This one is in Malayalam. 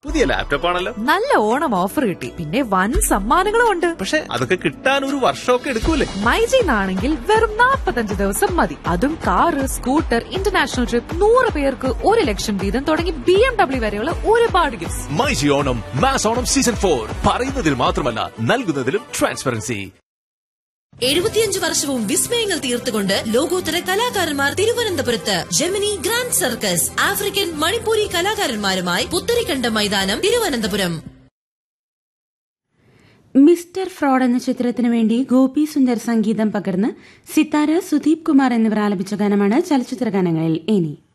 പുതിയ ലാപ്ടോപ്പ് ആണല്ലോ നല്ല ഓണം ഓഫർ കിട്ടി പിന്നെ വൻ സമ്മാനങ്ങളും ഉണ്ട് പക്ഷെ അതൊക്കെ കിട്ടാൻ ഒരു വർഷമൊക്കെ എടുക്കൂലേ മൈജിന്നാണെങ്കിൽ വെറും 45 ദിവസം മതി അതും കാറ് സ്കൂട്ടർ ഇന്റർനാഷണൽ ട്രിപ്പ് നൂറ് പേർക്ക് ഒരു ലക്ഷം വീതം തുടങ്ങി ബി എം ഡബ്ല്യു വരെയുള്ള ഒരുപാട് gifts myG Onam mass Onam season four പറയുന്നതിൽ മാത്രമല്ല നൽകുന്നതിലും ട്രാൻസ്പെറൻസി എഴുപത്തിയഞ്ച് വർഷവും വിസ്മയങ്ങൾ തീർത്തുകൊണ്ട് ലോകോത്തര കലാകാരന്മാർ തിരുവനന്തപുരത്ത് Gemini grand circus African Manipuri കലാകാരന്മാരുമായി പുത്തരിക്കണ്ട മൈതാനം തിരുവനന്തപുരം മിസ്റ്റർ ഫ്രോഡ് എന്ന ചിത്രത്തിനു വേണ്ടി ഗോപി സുന്ദർ സംഗീതം പകർന്ന് സിത്താര സുദീപ് കുമാർ എന്നിവർ ആലപിച്ച ഗാനമാണ് ചലച്ചിത്ര ഗാനങ്ങളിൽ ഇനി